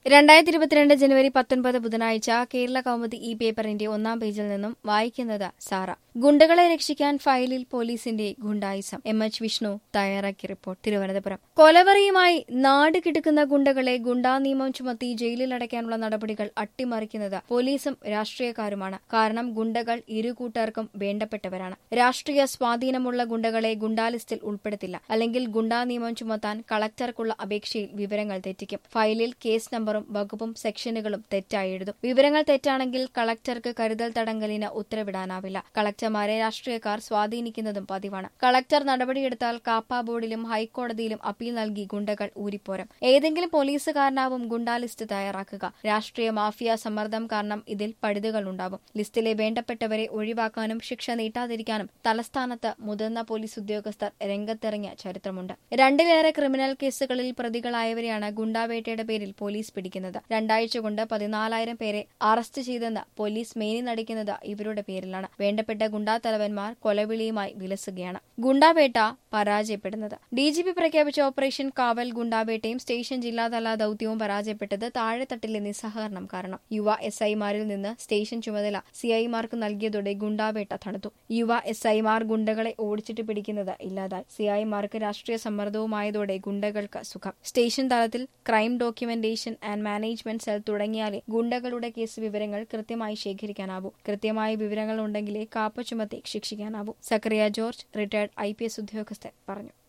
രണ്ടായിരത്തി ഇരുപത്തിരണ്ട് ജനുവരി പത്തൊൻപത് ബുധനാഴ്ച കേരള കൗമുദി ഈ പേപ്പറിന്റെ ഒന്നാം പേജിൽ നിന്നും വായിക്കുന്നത് സാറ ഗുണ്ടകളെ രക്ഷിക്കാൻ ഫയലിൽ പോലീസിന്റെ ഗുണ്ടായിസം എം എച്ച് വിഷ്ണു തയ്യാറാക്കിയ റിപ്പോർട്ട് തിരുവനന്തപുരം കൊലവറിയുമായി നാട് കിടക്കുന്ന ഗുണ്ടകളെ ഗുണ്ടാ നിയമം ചുമത്തി ജയിലിൽ അടയ്ക്കാനുള്ള നടപടികൾ അട്ടിമറിക്കുന്നത് പോലീസും രാഷ്ട്രീയക്കാരുമാണ് കാരണം ഗുണ്ടകൾ ഇരു കൂട്ടർക്കും വേണ്ടപ്പെട്ടവരാണ് രാഷ്ട്രീയ സ്വാധീനമുള്ള ഗുണ്ടകളെ ഗുണ്ടാ ലിസ്റ്റിൽ ഉൾപ്പെടുത്തില്ല അല്ലെങ്കിൽ ഗുണ്ടാ നിയമം ചുമത്താൻ കളക്ടർക്കുള്ള അപേക്ഷയിൽ വിവരങ്ങൾ തെറ്റിക്കും ഫയലിൽ കേസ് നമ്പറും വകുപ്പും സെക്ഷനുകളും തെറ്റായി എഴുതും വിവരങ്ങൾ തെറ്റാണെങ്കിൽ കളക്ടർക്ക് കരുതൽ തടങ്കലിന് ഉത്തരവിടാനാവില്ല കളക്ടർമാരെ രാഷ്ട്രീയക്കാർ സ്വാധീനിക്കുന്നതും പതിവാണ് കളക്ടർ നടപടിയെടുത്താൽ കാപ്പ ബോർഡിലും ഹൈക്കോടതിയിലും അപ്പീൽ നൽകി ഗുണ്ടകൾ ഊരിപ്പോരും ഏതെങ്കിലും പോലീസുകാരനാവും ഗുണ്ടാ ലിസ്റ്റ് തയ്യാറാക്കുക രാഷ്ട്രീയ മാഫിയ സമ്മർദ്ദം കാരണം ഇതിൽ പഴുതുകളുണ്ടാവും ലിസ്റ്റിലെ വേണ്ടപ്പെട്ടവരെ ഒഴിവാക്കാനും ശിക്ഷ നീട്ടാതിരിക്കാനും തലസ്ഥാനത്ത് മുതിർന്ന പോലീസ് ഉദ്യോഗസ്ഥർ രംഗത്തിറങ്ങിയ ചരിത്രമുണ്ട് രണ്ടിലേറെ ക്രിമിനൽ കേസുകളിൽ പ്രതികളായവരെയാണ് ഗുണ്ടാവേട്ടയുടെ പേരിൽ പോലീസ് പിടിക്കുന്നത് രണ്ടാഴ്ച കൊണ്ട് പതിനാലായിരം പേരെ അറസ്റ്റ് ചെയ്തെന്ന് പോലീസ് മേനി നടിക്കുന്നത് ഇവരുടെ പേരിലാണ് വേണ്ടപ്പെട്ട ഗുണ്ടാ തലവന്മാർ കൊലവിളിയുമായി വിലസുകയാണ് ഗുണ്ടാവേട്ട പരാജയപ്പെടുന്നത് ഡി ജി പി പ്രഖ്യാപിച്ച ഓപ്പറേഷൻ കാവൽ ഗുണ്ടാവേട്ടയും സ്റ്റേഷൻ ജില്ലാതല ദൌത്യവും പരാജയപ്പെട്ടത് താഴെത്തട്ടിലെ നിസ്സഹകരണം കാരണം യുവ എസ് ഐമാരിൽ നിന്ന് സ്റ്റേഷൻ ചുമതല സി ഐമാർക്ക് നൽകിയതോടെ ഗുണ്ടാവേട്ട തണുത്തു യുവ എസ് ഐമാർ ഗുണ്ടകളെ ഓടിച്ചിട്ട് പിടിക്കുന്നത് ഇല്ലാതായി സി ഐമാർക്ക് രാഷ്ട്രീയ സമ്മർദ്ദവുമായതോടെ ഗുണ്ടകൾക്ക് സുഖം സ്റ്റേഷൻ തലത്തിൽ crime documentation and management cell തുടങ്ങിയാലേ ഗുണ്ടകളുടെ കേസ് വിവരങ്ങൾ കൃത്യമായി ശേഖരിക്കാനാവൂ കൃത്യമായ വിവരങ്ങൾ ഉണ്ടെങ്കിലേ കാപ്പ ചുമത്തി ശിക്ഷിക്കാനാവൂ സക്കറിയ ജോർജ് റിട്ടയർഡ് ഐ ഉദ്യോഗസ്ഥൻ പറഞ്ഞു